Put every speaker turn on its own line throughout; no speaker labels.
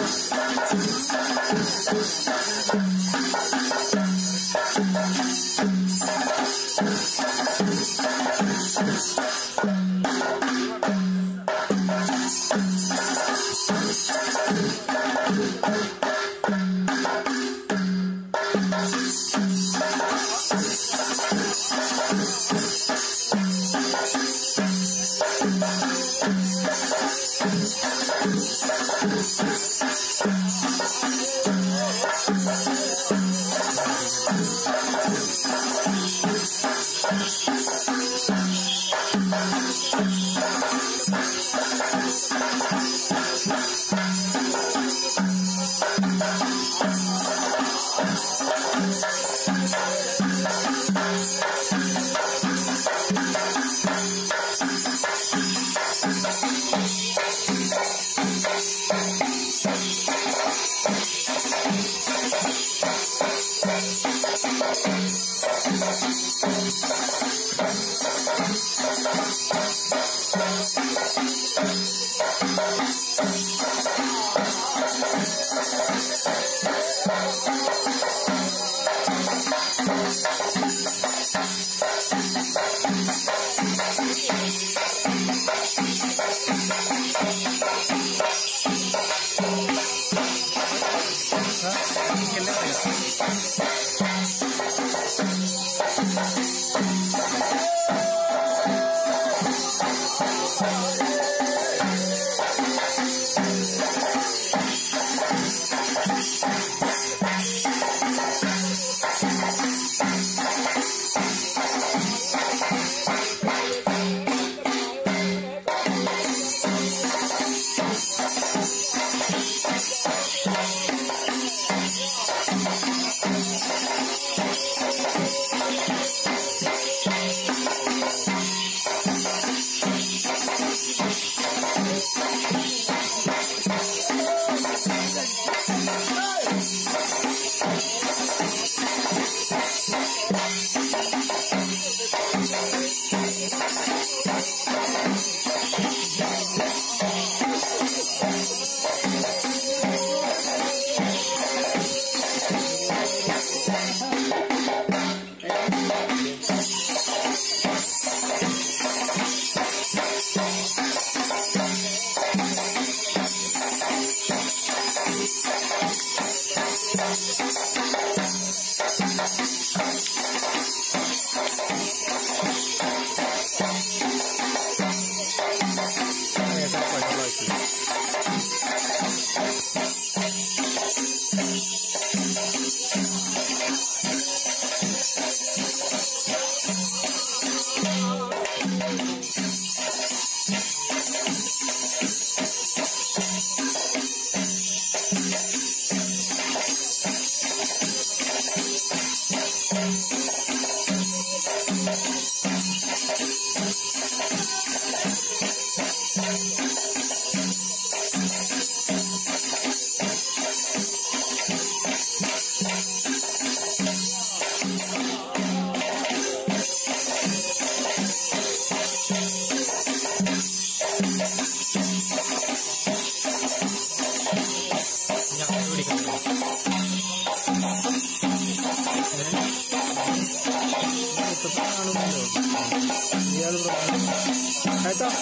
കേട്ടോ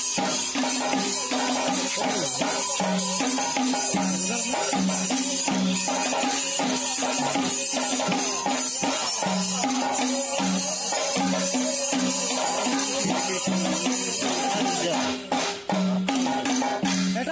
ഏട്ടാ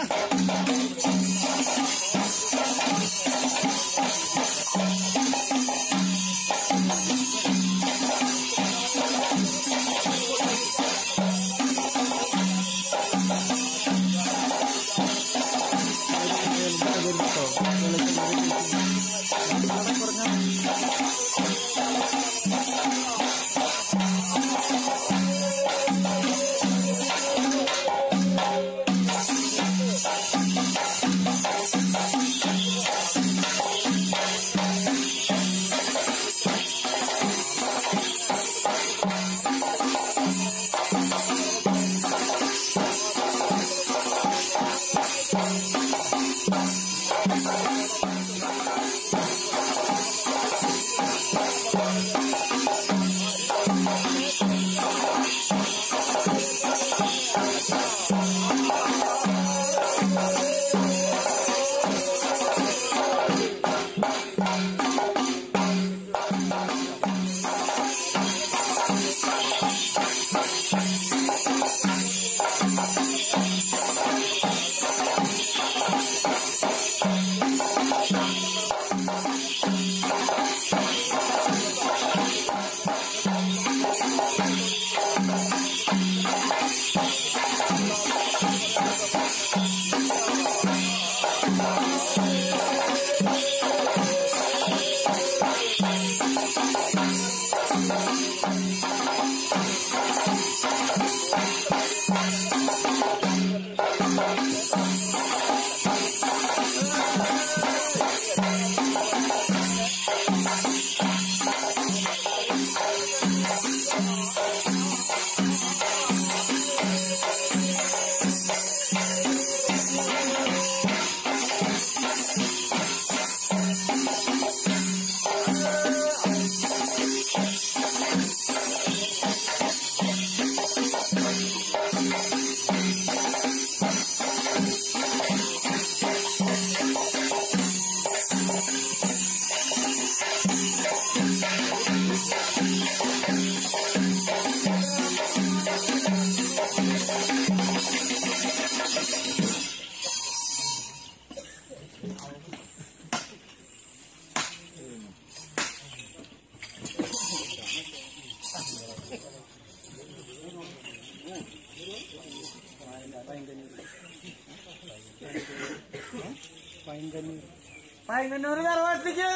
പൈങ്ങന്നൂര് തറവാട്ടിലേക്ക്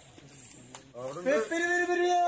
പിപ്പിരി പിരി പിരിയോ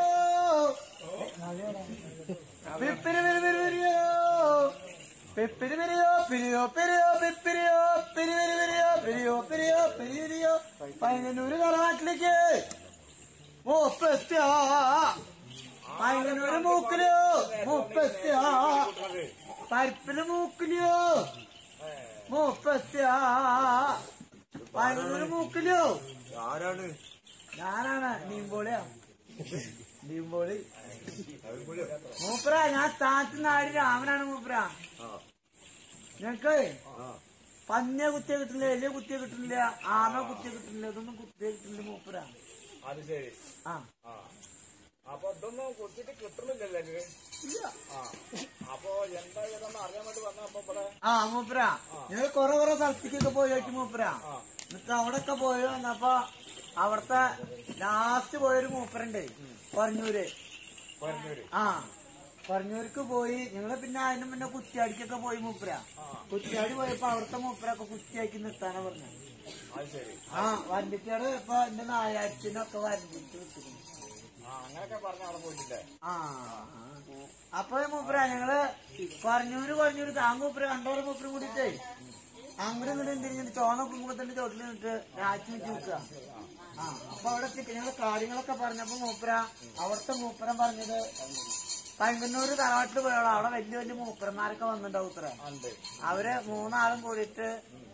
പിപ്പിരി പിരി പിരി പിരിയോ പിപ്പിരി പിരിയോ പിരിയോ പിരിയോ പിപ്പിരിയോ പിരി പിരി പിരിയോ പിരിയോ പിരിയോ പിരി പിരിയോ പൈങ്ങന്നൂര് തറവാട്ടിലേക്ക് മൂപ്പെത്തിയോ പൈങ്ങന്നൂര് മൂക്കിലോ മൂപ്പെത്തിയോ പരിപ്പില് മൂക്കിലോ മൂപ്പെത്തിയോ പൈങ്ങന്നൂര് മൂക്കിലോ
ആരാണ്
ഞാനാണ് നീമ്പോളിയാ നീമ്പോളി മൂപ്പര ഞാൻ സ്ഥാനത്ത് നാടി രാമനാണ് മൂപ്പര ഞങ്ങക്ക് പന്നിയെ കുത്തിയ കിട്ടില്ല എലിയ കുത്തിയ കിട്ടില്ല ആമ കുത്തിയ കിട്ടില്ല ഇതൊന്നും കുത്തിയ കിട്ടില്ല മൂപ്പര
അത് ശരി
ആ
ആ അപ്പൊ ഇതൊന്നും കൊടുത്തിട്ട് കിട്ടുന്നില്ലല്ലോ നിനക്ക്?
ഇല്ല
ആ അപ്പൊ എന്താ ഇതൊന്നും അറിയാൻ വേണ്ടി വന്ന അപ്പൊ ഇവിടെ
ആ മൂപ്പര ഞങ്ങൾ കൊറേ കൊറേ സ്ഥലത്തേക്കൊക്കെ പോയി നോക്കി മൂപ്പര എന്നിട്ട് അവിടെയൊക്കെ പോയി വന്നപ്പോ അവിടത്തെ ലാസ്റ്റ് പോയൊരു മൂപ്പരുണ്ട് പറഞ്ഞൂര്
പറഞ്ഞൂര്
ആ പറഞ്ഞൂർക്ക് പോയി ഞങ്ങള് പിന്നെ അതിന് മുന്നേ കുറ്റിയാടിക്കൊക്കെ പോയി മൂപ്പര കുറ്റിയാടി പോയപ്പോ അവിടുത്തെ മൂപ്പരൊക്കെ കുറ്റിയാക്കി നിർത്താനാ പറഞ്ഞത്
അത് ശരി
ആ വണ്ടിക്കാട് ഇപ്പൊ എന്റെ നാലായിരത്തിനൊക്കെ വരണ്ടിട്ട് വിട്ടിരുന്നു
ആ അങ്ങനെയൊക്കെ പറഞ്ഞ അവിടെ പോയിട്ടില്ലേ
ആ അപ്പൊ മൂപ്പര ഞങ്ങള് പറഞ്ഞൂര് പറഞ്ഞൂര് താ മൂപ്പര കണ്ടോറ് മൂപ്പരും കൂടിയിട്ടേ അങ്ങോട്ടും ഇങ്ങോട്ടും തിരിഞ്ഞിട്ട് ചോണ കുടുംബത്തിന്റെ ചോട്ടിൽ നിന്നിട്ട് രാജ്യം വെച്ച് നിൽക്കുക ആ അപ്പൊ അവിടെ എത്തി ഞങ്ങള് കാര്യങ്ങളൊക്കെ പറഞ്ഞപ്പോ മൂപ്പര അവിടുത്തെ മൂപ്പരം പറഞ്ഞത് പൈങ്കന്നൂര് തറവാട്ടിൽ പോയോളാം അവിടെ വലിയ വലിയ മൂപ്പരന്മാരൊക്കെ വന്നിട്ടുണ്ടാവും ഉത്തര
ഉണ്ട്
അവര് മൂന്നാളും കൂടിയിട്ട്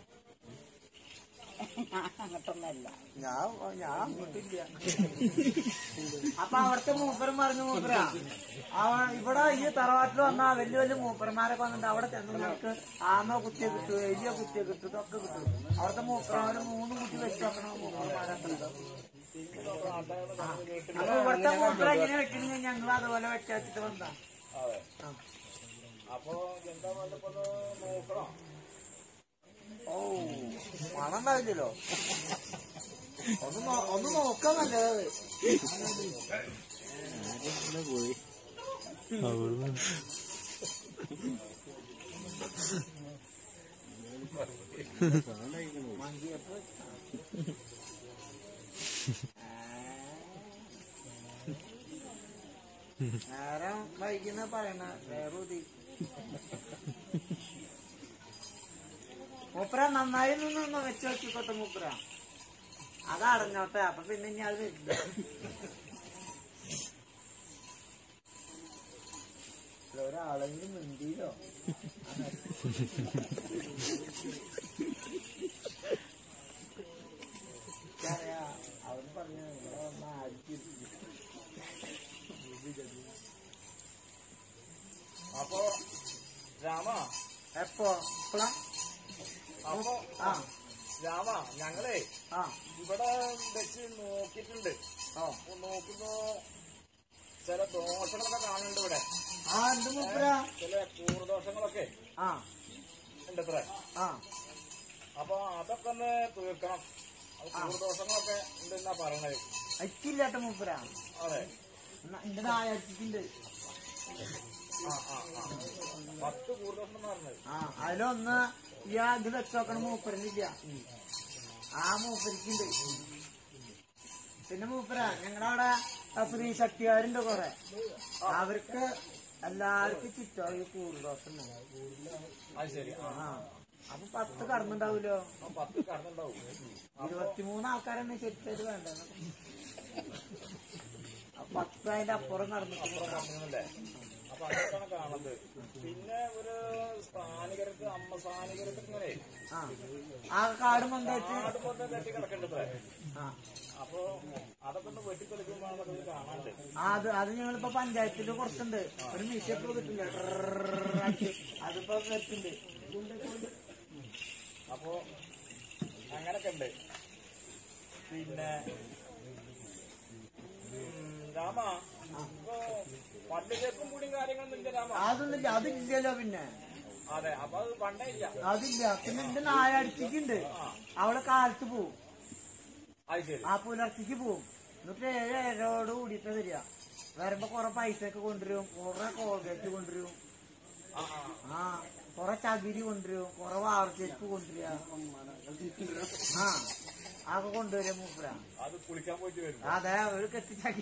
ഞാൻ ഞാൻ അങ്ങോട്ടില്ല അപ്പൊ അവിടുത്തെ മൂപ്പരം പറഞ്ഞു മൂപ്പര അവ ഇവിടെ ഈ തറവാട്ടിൽ വന്നാ വലിയ വലിയ മൂപ്പരന്മാരൊക്കെ വന്നിട്ട് അവിടെ ചെന്ന് നമുക്ക് ആമ കുത്തിയെ കിട്ടും എലിയ കുത്തിയെ കിട്ടും ഇതൊക്കെ കിട്ടും അവിടുത്തെ മൂപ്പരമാര് മൂന്ന് കുത്തി വെച്ച് വെക്കണം മൂപ്പരന്മാരൊക്കെ ഉണ്ടാവും അപ്പൊ ഇവിടുത്തെ മൂപ്പര എങ്ങനെ വെക്കണെങ്കിൽ ഞങ്ങൾ അതുപോലെ വെച്ച് വെച്ചിട്ട് വന്നാ
അതെ അപ്പൊ എന്താ വേണ്ടപ്പോ ഒന്ന് നോക്കണം
ഓ പണം ഉണ്ടാവില്ലല്ലോ ഒന്ന് നോ- ഒന്ന് നോക്കാൻ നല്ലത് നേരം വൈകുന്ന പറയണ വേറൂതി മൂപ്പര നന്നായി നിന്ന് വെച്ച് വെച്ചിക്കോട്ടെ മൂപ്പര അതടഞ്ഞോട്ടെ അപ്പൊ പിന്നെ ഇനി അത് വരില്ല ഇല്ല, ഒരാളെങ്കിലും മിണ്ടിയില്ലോ എപ്പോ ഇപ്പളാ
അപ്പൊ
ആ
രാമ ഞങ്ങളെ
ആ
ഇവിടെ വെച്ച് നോക്കിയിട്ടുണ്ട്
ഓ
അപ്പൊ നോക്കുമ്പോ ചില ദോഷങ്ങളൊക്കെ കാണുന്നുണ്ട് ഇവിടെ
ആ എന്ത് മൂപ്പര
ചില കൂറുദോഷങ്ങളൊക്കെ
ആ
ഉണ്ട് ഇത്ര
ആ
അപ്പൊ അതൊക്കെ ഒന്ന് തീർക്കണം അത് കൂറുദോഷങ്ങളൊക്കെ ഉണ്ടെന്നാ പറയണത്
അയച്ചില്ലാത്ത മൂപ്പര
അതെ
എന്നാ എന്റെ നായച്ചിട്ടുണ്ട്
ആ ആ ആ പത്ത് കൂറുദോഷം എന്ന് പറഞ്ഞത്
ആ അതിലൊന്ന് ഈ ആ ഇത് വെച്ച് നോക്കണ മൂപ്പരനില്ല ആ മൂപ്പരിക്കുണ്ട് പിന്നെ മൂപ്പര ഞങ്ങളവിടെ സ്ത്രീ ശക്തികാരുണ്ട് കൊറേ അവർക്ക് എല്ലാവർക്കും ചുറ്റും ഈ കൂടുതോഷം
അത് ശരി ആ
ആ അപ്പൊ പത്ത് കടന്നുണ്ടാവൂലോ
ആ പത്ത് കടന്നുണ്ടാവും
ഇരുപത്തിമൂന്ന് ആൾക്കാരാണ് ശരിക്കും വേണ്ടത് അപ്പൊ പത്ത് അതിന്റെ അപ്പുറം കടന്നിട്ടുണ്ട്
കടന്നുണ്ടല്ലേ അപ്പൊ അതൊക്കെയാണ് കാണുന്നത് പിന്നെ ഒരു സ്ഥാനികർക്ക് അമ്മ സ്ഥാനികർക്ക് ഇങ്ങനെ
ആ ആ കാട് മന്ദായിട്ട്
കാട് കൊണ്ട് കെട്ടി കിടക്കണ്ടത്രേ
ആ
അപ്പൊ അതൊക്കെ ഒന്ന് വെട്ടിക്കളിക്കുമ്പോ നമുക്ക് കാണാണ്ട്
ആ, അത് അത് ഞങ്ങളിപ്പോ പഞ്ചായത്തില് കുറച്ചുണ്ട് ഒരു മീശപ്പ് കിട്ടില്ല അതിപ്പോ വെച്ചുണ്ട്
അപ്പൊ അങ്ങനൊക്കെ ഉണ്ട് പിന്നെ ഉം, രാമ ഇപ്പൊ പണ്ട് ചെറുപ്പം കൂടിയും കാര്യങ്ങളൊന്നും ഇല്ല രാമ
അതൊന്നുമില്ല അതില്ലല്ലോ പിന്നെ
അതെ അപ്പൊ അത് പണ്ടേ ഇല്ല
അതില്ല പിന്നെ എന്റെ നായ അടിച്ചിട്ടുണ്ട് അവളെ കാലത്ത് പോവും
അത് ശരി
ആ പുലർച്ചയ്ക്ക് പോവും എന്നിട്ട് ഏഴ് ഏഴോട് കൂടിയിട്ട് വരിക വരുമ്പോ കൊറേ പൈസ ഒക്കെ കൊണ്ടുവരും കൊറേ കോൾഗേറ്റ് കൊണ്ടുവരും
ആ ആ
ആ കൊറേ ചകിരി കൊണ്ടുവരും കൊറേ വാർച്ചേപ്പ് കൊണ്ടുവരിക ആ അതൊക്കെ കൊണ്ടുവരിക മൂപ്പര
അത് കുളിക്കാൻ പോയിട്ട് വരും
അതെ ഒരു കെട്ടി ചകിരി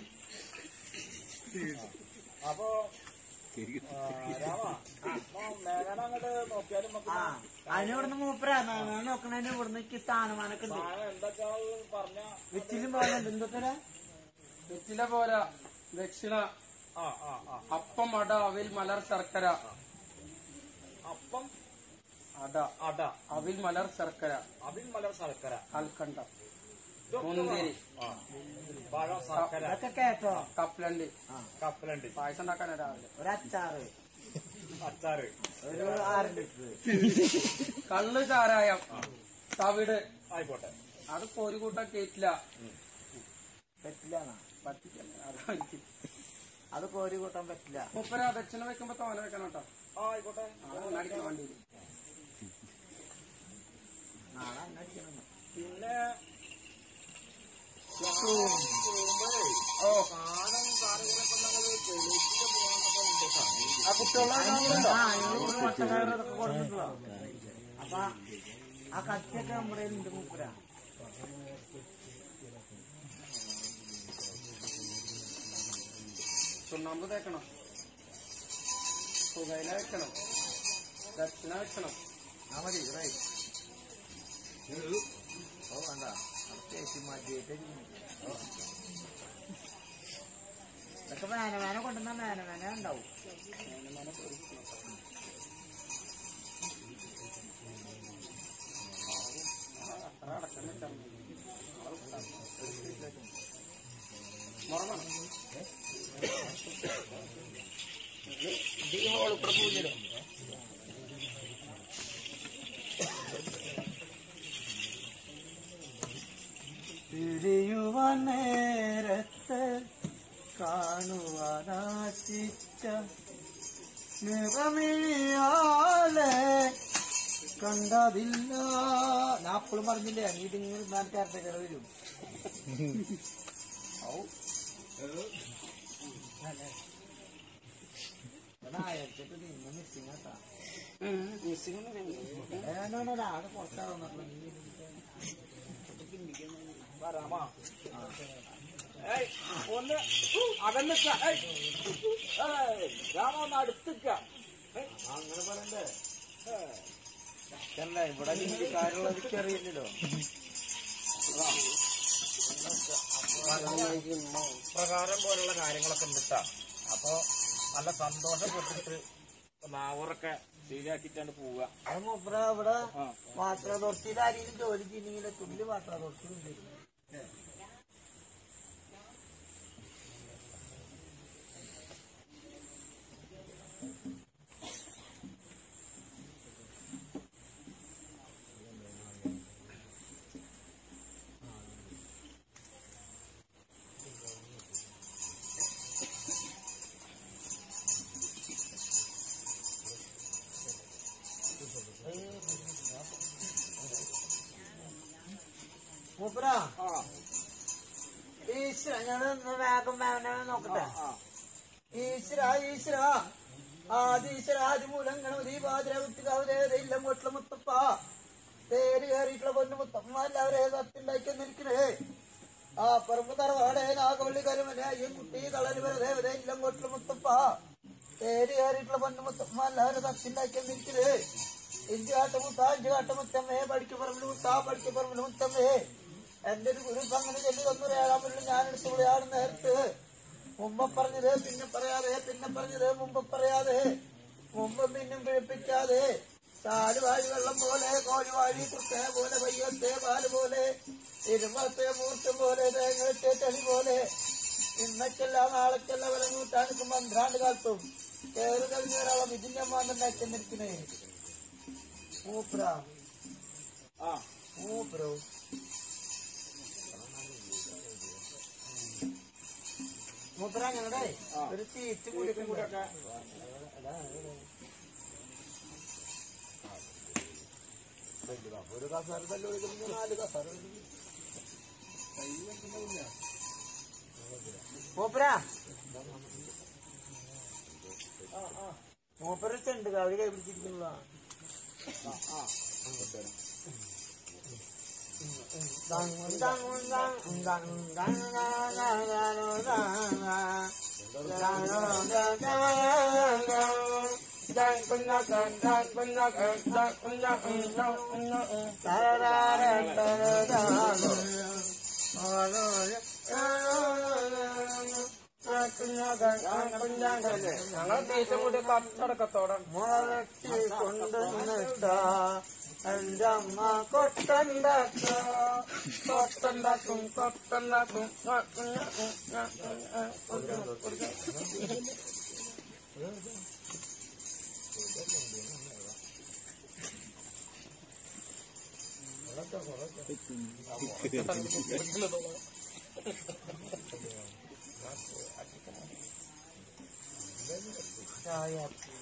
അപ്പൊ ആ, രാമ അപ്പൊ മേഘന അങ്ങോട്ട് നോക്കിയാലും നമുക്ക്
ആ അതിനിവിടുന്ന് മൂപ്പര ഞാൻ നോക്കണതിന് ഇവിടുന്ന് എനിക്ക് സ്ഥാനമാനൊക്കെ ഉണ്ട്
സാധനം എന്താ പറഞ്ഞ
വെച്ചിലും പോകുന്നുണ്ട് എന്തൊക്കെ
വെറ്റില പോര ദക്ഷിണ
ആ ആ ആ
അപ്പം അട അവിൽ മലർ ശർക്കര
അപ്പം
അട
അട
അവിൽ മലർ ശർക്കര
അതിൽ മലർ ശർക്കര
കൽക്കണ്ടം
ഇതൊക്കെ
മുന്തിരി
ആ. പഴം ശർക്കര
അതൊക്കെ കേട്ടോ
കപ്പലണ്ടി
കപ്പലണ്ടി
പായസം ഉണ്ടാക്കാനാ രാവിലെ
ഒരു അച്ചാറ്
അച്ചാറ്
ഒരു ആറ് ലിറ്റർ
കള്ള് ചാരായം തവിട്
ആയിക്കോട്ടെ
അത് കോരിക്കൂട്ട കേറ്റില്ല
പറ്റില്ല
പറ്റിക്കല്ല അതാ എനിക്ക്.
അത് കോരി കൂട്ടാൻ പറ്റില്ല
മുപ്പര ദക്ഷിണ വെക്കുമ്പോ തോന വെക്കണം കേട്ടോ
ആ ആയിക്കോട്ടെ
അടിക്കാൻ വേണ്ടി
നാളെ അന്വേഷിക്കണം
പിന്നെ പോകുമ്പോഴേ
ഓ
സാധനം കാര്യങ്ങളൊക്കെ നമ്മള് തെളിയിച്ചിട്ട് പോകാനൊക്കെ ഉണ്ട് കേട്ടോ.
ആ കുട്ടികളുടെ
ആ ഇതിന് പച്ചക്കറി അതൊക്കെ കൊടുത്തിട്ടുള്ളോ അപ്പൊ ആ കത്തിയൊക്കെ നമ്മുടെ ഉണ്ട് മൂപ്പര
ചുണ്ണാമ്പ് തേക്കണം പുകയില വെക്കണം ദക്ഷിണ വെക്കണം
ആ മതി റൈറ്റ് ഓ വേണ്ട ചേച്ചി മാറ്റിയിട്ട് ഇതൊക്കെ മേനമേന കൊണ്ടുവന്ന മേനമേന ഉണ്ടാവും
അത്ര അടക്കം വെച്ചാൽ മുറങ്ങണം
പിരിയുവാൻ നേരത്ത് കാണുവാനാശിച്ച നിറമിഴിയാലെ കണ്ടതില്ല ഞാൻ അപ്പോഴും പറഞ്ഞില്ലേ നീ ഇതിങ്ങനെ ഇരുന്നാൽ ചേർത്തക്കര വരും ഔ. എടാ, അയച്ചിട്ട് നിന്നെ മിസ്സിങ് കേട്ടാ ഏതാണ്ട് ഒരാള് പുറത്താവുന്നപ്പോ നീ
വാ രാമാ. ഏയ്, ഒന്ന് അകന്നിക്ക ഏയ്. ഏയ്, രാമ ഒന്ന് അടുത്തിക്ക ഏയ്, അങ്ങനെ പറയണ്ടേ ഏയ്.
അല്ല ഇവിടെ ഹിന്ദിക്കാരുള്ളത് അറിയില്ലല്ലോ
പ്രകാരം പോലുള്ള കാര്യങ്ങളൊക്കെ ഉണ്ട് ട്ടാ. അപ്പൊ നല്ല സന്തോഷപ്പെട്ടിട്ട് നാവറൊക്കെ ശരിയാക്കിട്ടാണ് പോവുക
അത് മൂപ്പര ഇവിടെ വാട്ടർ അതോറിറ്റിയിൽ ആരെങ്കിലും ജോലി ചെയ്യുന്നെങ്കിൽ തുള്ളി വാട്ടർ അതോറിറ്റി ഉണ്ട് മൂപ്പര
ആ
ഈശ്വര ഞങ്ങള് വേഗം വേഗം നോക്കട്ടെ
ആ
ഈശ്വര ഈശ്വര ആദീശ്വര ആദിമൂലം ഗണപതി പാതിര കുട്ടികാവതേത ഇല്ലം കൊട്ടില മുത്തപ്പ തേര് കയറിയിട്ടുള്ള പൊന്നു മുത്തമ്മ എല്ലാവരെയും സത്തുണ്ടാക്കി നിൽക്കണേ ആ പറമ്പ് തറവാടെ നാഗവള്ളി കരുമന അയ്യം കുട്ടി കളരി ദേവത ഇല്ലം കൊട്ടില മുത്തപ്പ തേര് കയറിയിട്ടുള്ള പൊന്നു മുത്തമ്മ എല്ലാവരും സത്തുണ്ടാക്കി നിൽക്കണേ ഇഞ്ചു കാട്ടുമുത്ത അഞ്ചു കാട്ടുമുത്തമ്മേ പഠിക്കു പറമ്പിൽ മുത്ത പഠിക്കു പറമ്പിൽ മുത്തമ്മേ എന്റെ ഒരു ഗുരു അങ്ങനെ ചൊല്ലി തന്നു ഏഴാമല്ലോ ഞാൻ എടുത്തു കൂടെയാണ് നേരത്ത് മുമ്പ് പറഞ്ഞത് പിന്നെ പറയാതെ പിന്നെ പറഞ്ഞത് മുമ്പ് പറയാതെ മുമ്പ് പിന്നും പിഴപ്പിക്കാതെ സാല് വാഴി വെള്ളം പോലെ കോഴി വാഴി കുത്തേ പോലെ വയ്യത്തെ പാല് പോലെ ഇരുമത്തെ മൂർത്തം പോലെ തേങ്ങത്തെ ചളി പോലെ ഇന്നക്കല്ല നാളെക്കല്ല വില നൂറ്റാണ്ടിക്കും പന്ത്രണ്ട് കാലത്തും കേറി കഴിഞ്ഞ ഒരാളം ഇതിന്റെ മാന്നുണ്ടാക്കിന്നിരിക്കണേ മൂപ്ര
ആ
മൂപ്രോ മൂപ്ര ഞങ്ങളുടെ ഒരു സീറ്റ് കൂടി
കൂടെയൊക്കെ
ഒരു കസാര തല്ലി കൊടുക്കുമ്പോൾ നാല് കസാര മൂപ്പര മൂപ്പര ചെണ്ട് കാവി കൈ പിടിച്ചിരിക്കുള്ള
ഞങ്ങൾ ദേശം കൂടി കച്ചടക്കത്തോടെ
മുളത്തി കൊണ്ടുവന്നിട്ട എന്റെ അമ്മ കൊട്ടുണ്ടാക്ക
കൊട്ടുണ്ടാക്കും കൊട്ടുണ്ടാക്കും
ചായ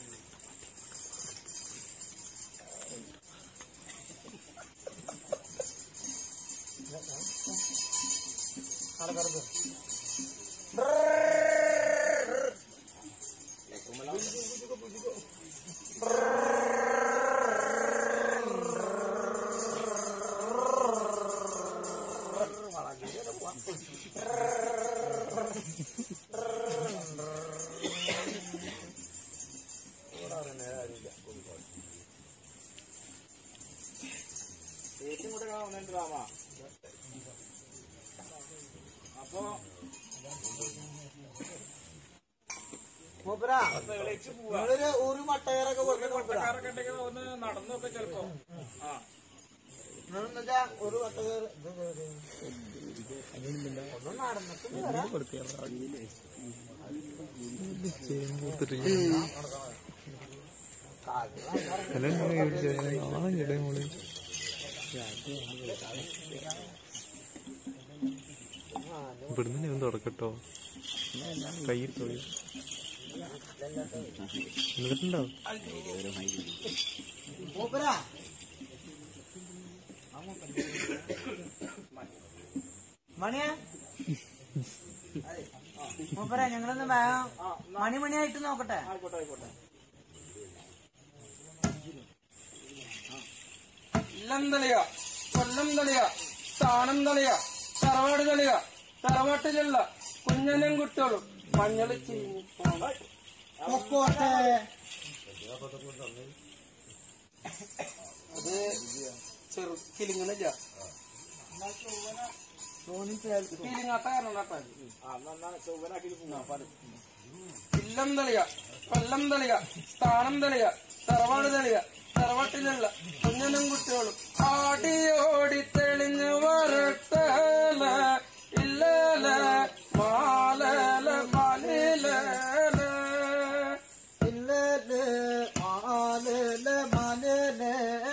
ചേച്ചി കൂടെ വന്നിട്ട് രാമ അപ്പൊ
മൂപ്പര
തെളിച്ച് പോവാ
നിങ്ങളൊരു ഒരു മട്ടയറൊക്കെ കൊടുക്കണം മൂപ്പര
കൊട്ടക്കാരൊക്കെ ഉണ്ടെങ്കിൽ ഒന്ന് നടന്നൊക്കെ ചെലപ്പോ ആ
നിങ്ങളെന്നുവെച്ചാ ഒരു മട്ടയർ ഒന്നും നടന്നിട്ട് വരാം
ഇവിടുന്ന് ഞാൻ തുടക്കട്ടോ കയ്യിൽ തൊഴി എന്നിട്ടുണ്ടോ
മൂപ്പര മണിയാ മൂപ്പര ഞങ്ങളൊന്ന് വേഗം മണി മണിയായിട്ട് നോക്കട്ടെ
ആയിക്കോട്ടെ ആയിക്കോട്ടെ
ഇല്ലം തളിയ കൊല്ലം തളിയ സ്ഥാനം തളിയ തറവാട് തളിയ തറവാട്ടിലുള്ള കുഞ്ഞനും കുട്ടികളും മഞ്ഞള് ചീഞ്ഞു
പൊക്കോട്ടെ
അത് ചെറു കിലിങ്ങണില്ല കിലിങ്ങാത്ത കാരണം കേട്ടോ
ആ എന്നാ ചൊവ്വനാക്കി പോവാ
ഇല്ലം തളിയ കൊല്ലം തളിയ സ്ഥാനം തളിയ തറവാട് തളിയ തറവാട്ടിലുള്ള കുഞ്ഞനും കുട്ടികളും ആടി ഓടി തെളിഞ്ഞു വരട്ടല ഇല്ലല മാലല മാലില
ഇല്ലേ മാലേ മാലേ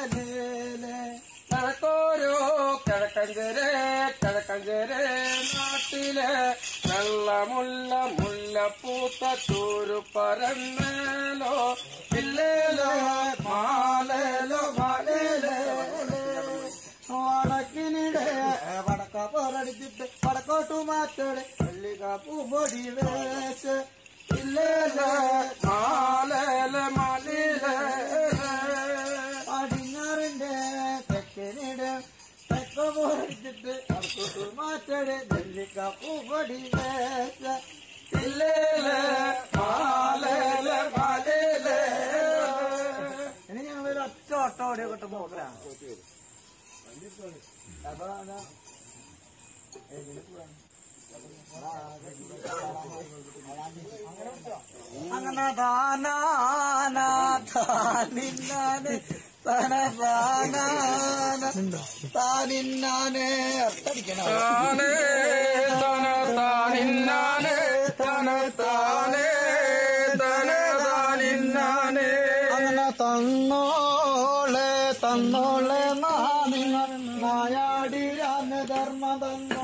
കണക്കോരോ കിഴക്കഞ്ചരെ കിഴക്കഞ്ചരെ നാട്ടിലെ വെള്ളമുള്ള മുല്ലപ്പൂത്ത തൂരു പരന്നേലോ ഇല്ലേലോ മാലേലോ മാലേലോ
വടക്കിനിടെ വട പോരിച്ചിട്ട് വടക്കോട്ടു മാറ്റടെ വെള്ളിക്കാപ്പൂ പൊടി വേച്ച് ഇല്ലേലേ
മാലേലെ മാലിലേ
പടിഞ്ഞാറിന്റെ തെക്കനിടെ തെക്ക പോരിച്ചിട്ട് വടക്കോട്ടു മാറ്റടെ വെള്ളിക്കാപ്പൂ പൊടി വേച്ച്
ഇല്ലേലേ മാലേലെ മാലിലേ
ഇനി ഞങ്ങളൊരു ഒറ്റ ഓട്ടോ ഓടിയോ കിട്ടും മൂപ്പരാണ് അപ്പൊ അതാ അങ്ങനെ താനാനാഥാനിന്നാന് തനതാനാന താനിന്നാന് അർത്ഥടിക്കണം
താനേ തന താനിന്നാനേ തന താനേ തന താനിന്നാനേ
അങ്ങനെ തന്നോളെ തന്നോളെ നാനിങ്ങ നായാടിരാന് ധർമ്മ തന്ന